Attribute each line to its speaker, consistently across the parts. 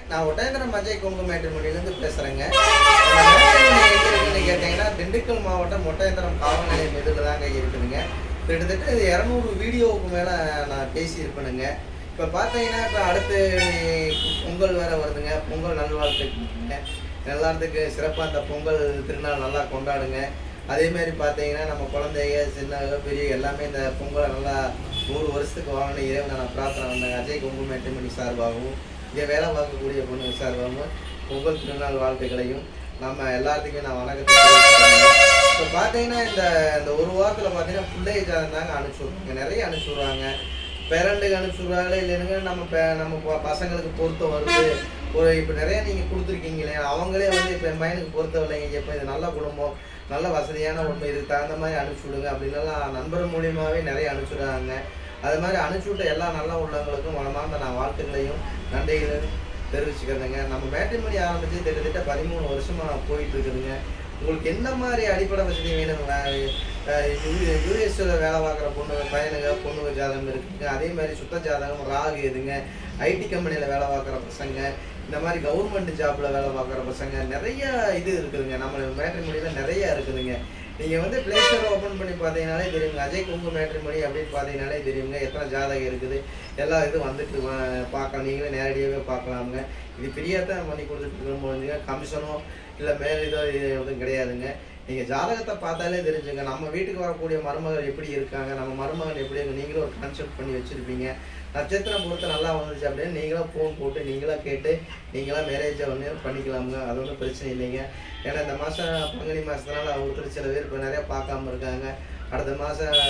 Speaker 1: நான் ஒட்டயந்திரம் அஜய் கொங்கு மேட்டுமணிலேருந்து பேசுகிறேங்க எங்கே இருக்குன்னு கேட்டிங்கன்னா திண்டுக்கல் மாவட்டம் ஒட்டயந்திரம் காவல் நிலையம் எதிரில் தாங்க இருக்குதுங்க கிட்டத்தட்ட இது இரநூறு வீடியோவுக்கு மேலே நான் பேசியிருப்பேனுங்க இப்போ பார்த்தீங்கன்னா இப்போ அடுத்து பொங்கல் வேறு வருதுங்க பொங்கல் நல்வாழ்த்துக்குங்க எல்லாத்துக்கு சிறப்பாக அந்த பொங்கல் திருநாள் நல்லா கொண்டாடுங்க அதே மாதிரி பார்த்தீங்கன்னா நம்ம குழந்தைங்க சின்ன பெரிய எல்லாமே இந்த பொங்கலை நல்லா நூறு வருஷத்துக்கு வாழணும் இறைவனை நான் பிரார்த்தனை வந்தேன் அஜய் கொங்கு மேட்டுமணி சார்பாகவும் இங்கே வேலை பார்க்கக்கூடிய பொண்ணு சார்பாகவும் பொங்கல் திருநாள் வாழ்த்துக்களையும் நம்ம எல்லாத்துக்குமே நான் வணக்கத்தை தெரிவிச்சுக்கிறேங்க இப்போ பார்த்தீங்கன்னா இந்த இந்த ஒரு வாரத்தில் பார்த்தீங்கன்னா பிள்ளைய ஜாதகம் தாங்க அனுப்பிச்சி விட்றாங்க நிறைய அனுப்பிச்சி விட்றாங்க பேரண்ட்டுக்கு அனுப்பிச்சி விட்றாங்களே இல்லைனுங்க நம்ம பே நம்ம ப- பசங்களுக்கு பொருத்தம் வருது ஒரு இப்போ நிறைய நீங்கள் கொடுத்துருக்கீங்களே அவங்களே வந்து இப்போ என் பையனுக்கு பொருத்தம் இல்லைங்க இப்போ இது நல்ல குடும்பம் நல்ல வசதியான ஒன்று இதுக்கு தகுந்த மாதிரி அனுப்பிச்சி விடுங்க அப்படின்லாம் நண்பர் மூலியமாகவே நிறைய அனுப்பிச்சுடுறாங்க அது மாதிரி அனுப்பிச்சி விட்ட எல்லா நல்ல உள்ளவங்களுக்கும் மனமார்ந்த நான் வாழ்த்துக்களையும் நன்றிகளையும் தெரிவிச்சுக்கிறேங்க நம்ம மேட்ரிமணி ஆரம்பிச்சு கிட்டத்தட்ட பதிமூணு வருஷமா போயிட்டு இருக்குதுங்க உங்களுக்கு என்ன மாதிரி அடிப்படை வசதி வேணுங்க யூஎஸ்ல வேலை பார்க்குற பொண்ணு பையனுங்க பொண்ணுங்க ஜாதகம் இருக்குங்க அதே மாதிரி சுத்த ஜாதகம் ராகு எதுங்க ஐடி கம்பெனியில் வேலை பார்க்குற பசங்க இந்த மாதிரி கவர்மெண்ட் ஜாப்ல வேலை பார்க்குற பசங்க நிறைய இது இருக்குதுங்க நம்ம மேட்ரிமணியில் நிறைய இருக்குதுங்க நீங்கள் வந்து ப்ளே ஸ்டோர் ஓப்பன் பண்ணி பார்த்தீங்கனாலே தெரியுங்க அஜய் குங்கு மேட்ரிமணி அப்படின்னு பார்த்தீங்கனாலே தெரியுங்க எத்தனை ஜாதகம் இருக்குது எல்லா இதுவும் வந்துட்டு வா- பார்க்கலாம் நீங்களே நேரடியாகவே பார்க்கலாமுங்க இது ஃப்ரீயாக தான் பண்ணி கொடுத்துட்டு இருக்கும்போதுங்க கமிஷனோ இல்லை மேல் இதோ இது எதுவும் கிடையாதுங்க நீங்கள் ஜாதகத்தை பார்த்தாலே தெரிஞ்சுங்க நம்ம வீட்டுக்கு வரக்கூடிய மருமகள் எப்படி இருக்காங்க நம்ம மருமகன் எப்படி இருக்கு நீங்களும் ஒரு கான்செப்ட் பண்ணி வச்சுருப்பீங்க நட்சத்திரம் பொறுத்து நல்லா வந்துச்சு அப்படின்னு நீங்களும் ஃபோன் போட்டு நீங்களாக கேட்டு நீங்களாம் மேரேஜை வந்து பண்ணிக்கலாமுங்க அது ஒன்றும் பிரச்சனை இல்லைங்க ஏன்னா இந்த மாதம் பங்குனி மாதத்துனால ஒருத்தர் சில பேர் இப்போ நிறையா பார்க்காம இருக்காங்க அடுத்த மாதம்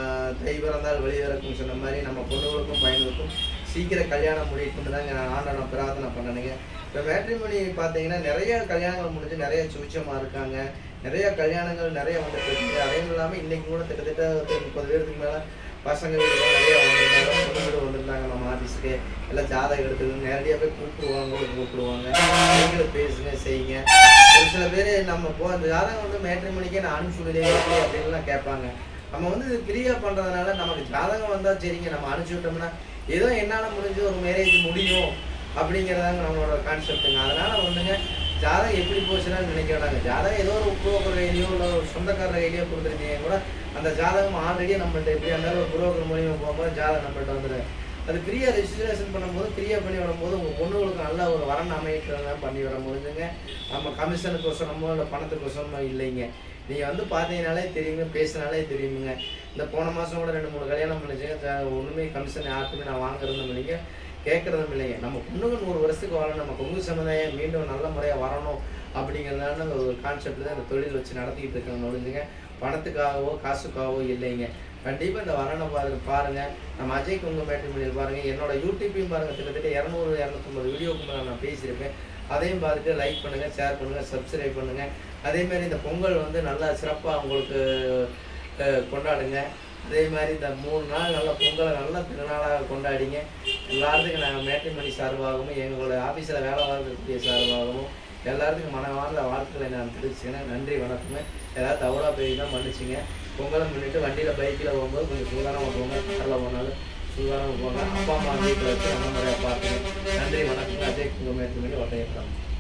Speaker 1: தை பிறந்தால் வெளி இறக்கும் சொன்ன மாதிரி நம்ம பொண்ணுகளுக்கும் பையனுக்கும் சீக்கிரம் கல்யாணம் முடிக்கணும்னு தாங்க நான் ஆண்டை நான் பிரார்த்தனை பண்ணணுங்க இப்போ மேட்ரிமணி பார்த்தீங்கன்னா நிறைய கல்யாணங்கள் முடிஞ்சு நிறைய சுவிச்சமாக இருக்காங்க நிறைய கல்யாணங்கள் நிறைய வந்துட்டு இருக்கு அதையும் இல்லாமல் இன்னைக்கு கூட கிட்டத்தட்ட ஒரு முப்பது பேருக்கு மேலே பசங்க வீடுலாம் நிறைய வந்திருந்தாங்க பொண்ணு வீடு வந்திருந்தாங்க நம்ம ஆஃபீஸுக்கு எல்லாம் ஜாதகம் எடுத்துக்கணும் நேரடியாக போய் கூப்பிடுவாங்க கூட கூப்பிடுவாங்க நீங்களும் பேசுங்க செய்யுங்க ஒரு சில பேர் நம்ம போ அந்த ஜாதகம் வந்து மேட்ரிமணிக்கே நான் அனுப்பிச்சு விடலையே எப்படி அப்படின்லாம் கேட்பாங்க நம்ம வந்து இது ஃப்ரீயாக பண்ணுறதுனால நமக்கு ஜாதகம் வந்தால் சரிங்க நம்ம அனுப்பிச்சு விட்டோம்னா ஏதோ என்னால் முடிஞ்சு ஒரு மேரேஜ் முடியும் அப்படிங்கிறதாங்க நம்மளோட கான்செப்ட்டுங்க அதனால வந்துங்க ஜாதகம் எப்படி போச்சுன்னா நினைக்க வேண்டாங்க ஜாதகம் ஏதோ ஒரு புரோக்கர் கையிலையோ இல்லை ஒரு சொந்தக்காரர் கையிலையோ கொடுத்துருந்தீங்க கூட அந்த ஜாதகம் ஆல்ரெடி நம்மள்ட்ட எப்படியா இருந்தாலும் ஒரு புரோக்கர் மூலியமாக போகும்போது ஜாதகம் நம்மள்ட்ட வந்துடும் அது ஃப்ரீயாக ரெஜிஸ்ட்ரேஷன் பண்ணும்போது ஃப்ரீயாக பண்ணி வரும்போது உங்கள் பொண்ணுகளுக்கு நல்ல ஒரு வரன் அமைக்கிறதா பண்ணி வர முடிஞ்சுங்க நம்ம கமிஷனுக்கோசரமோ இல்லை பணத்துக்கோசரமோ இல்லைங்க நீங்கள் வந்து பார்த்தீங்கனாலே தெரியுங்க பேசினாலே தெரியுங்க இந்த போன மாதம் கூட ரெண்டு மூணு கல்யாணம் பண்ணிச்சுங்க ஒன்றுமே கமிஷன் யாருக்குமே நான் வாங்குறதும் இல்லைங்க கேட்குறதும் இல்லைங்க நம்ம பொண்ணுங்க நூறு வருஷத்துக்கு வாழணும் நம்ம கொங்கு சமுதாயம் மீண்டும் நல்ல முறையாக வரணும் அப்படிங்கிறதான ஒரு கான்செப்ட் தான் இந்த தொழில் வச்சு நடத்திக்கிட்டு இருக்காங்க ஒழிஞ்சுங்க பணத்துக்காகவோ காசுக்காகவோ இல்லைங்க கண்டிப்பாக இந்த வரனை பாருங்க பாருங்க நம்ம அஜய் கொங்கு மேட்ரிமோனியில் பாருங்க என்னோட யூடியூப்பையும் பாருங்க கிட்டத்தட்ட இரநூறு இரநூத்தம்பது வீடியோக்கு மேலே நான் பேசியிருப்பேன் அதையும் பார்த்துட்டு லைக் பண்ணுங்க ஷேர் பண்ணுங்க சப்ஸ்கிரைப் பண்ணுங்க அதே மாதிரி இந்த பொங்கல் வந்து நல்லா சிறப்பாக உங்களுக்கு அஹ், கொண்டாடுங்க அதே மாதிரி இந்த மூணு நாள் நல்ல பொங்கலை நல்ல திருநாளாக கொண்டாடிங்க எல்லாத்துக்கும் நாங்கள் மேட்ரிமணி சார்பாகவும் எங்களோட ஆஃபீஸில் வேலை பார்க்கக்கூடிய சார்பாகவும் எல்லாத்துக்கும் மனமார்ந்த வாழ்த்துக்களை நான் தெரிவிச்சுக்கிறேன் நன்றி வணக்கங்க ஏதாவது தவறாக போய் தான் மன்னிச்சுங்க பொங்கலை முன்னிட்டு வண்டியில் பைக்கில் போகும்போது கொஞ்சம் சூதானமாக போங்க காரில் போனாலும் சூதானமாக போங்க அப்பா அம்மா வீட்டில் வச்சு நல்ல முறையாக பார்த்துங்க நன்றி வணக்கங்க அஜய் குங்குமேற்று ஒட்டையப்படம்